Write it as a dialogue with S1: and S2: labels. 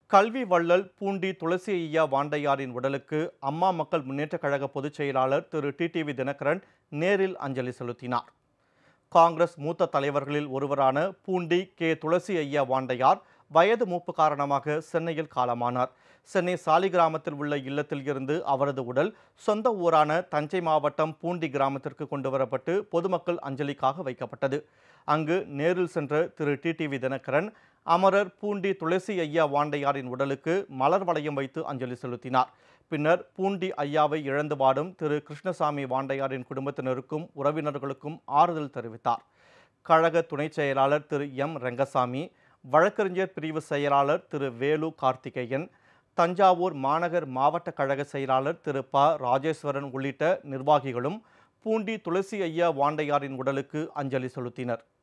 S1: கல்வி வள்ளல் பூண்டி துளசி ஐயா வாண்டையாரின் உடலுக்கு அம்மா மக்கள் முன்னேற்றக் கழக பொதுச் செயலாளர் திரு டிடிவி தினகரன் நேரில் அஞ்சலி செலுத்தினார் காங்கிரஸ் மூத்த தலைவர்களில் ஒருவரான பூண்டி கே துளசி ஐயா வாண்டையார் வயது மூப்பு காரணமாக சென்னையில் காலமானார் சென்னை சாலிகிராமத்தில் உள்ள இல்லத்தில் இருந்து அவரது உடல் சொந்த ஊரான தஞ்சை மாவட்டம் பூண்டி கிராமத்திற்கு கொண்டு வரப்பட்டு பொதுமக்கள் அஞ்சலிக்காக வைக்கப்பட்டது அங்கு நேரில் சென்ற திரு டிடிவி தினகரன் அமரர் பூண்டி துளசி ஐயா வாண்டையாரின் உடலுக்கு மலர் வளையம் வைத்து அஞ்சலி செலுத்தினார் பின்னர் பூண்டி ஐயாவை இழந்து வாடும் திரு கிருஷ்ணசாமி வாண்டையாரின் குடும்பத்தினருக்கும் உறவினர்களுக்கும் ஆறுதல் தெரிவித்தார் கழக துணைச் செயலாளர் திரு எம் ரங்கசாமி வழக்கறிஞர் பிரிவு செயலாளர் திரு வேலு கார்த்திகேயன் தஞ்சாவூர் மாநகர் மாவட்ட கழக செயலாளர் திரு ப ராஜேஸ்வரன் உள்ளிட்ட நிர்வாகிகளும் பூண்டி துளசி ஐயா வாண்டையாரின் உடலுக்கு அஞ்சலி செலுத்தினர்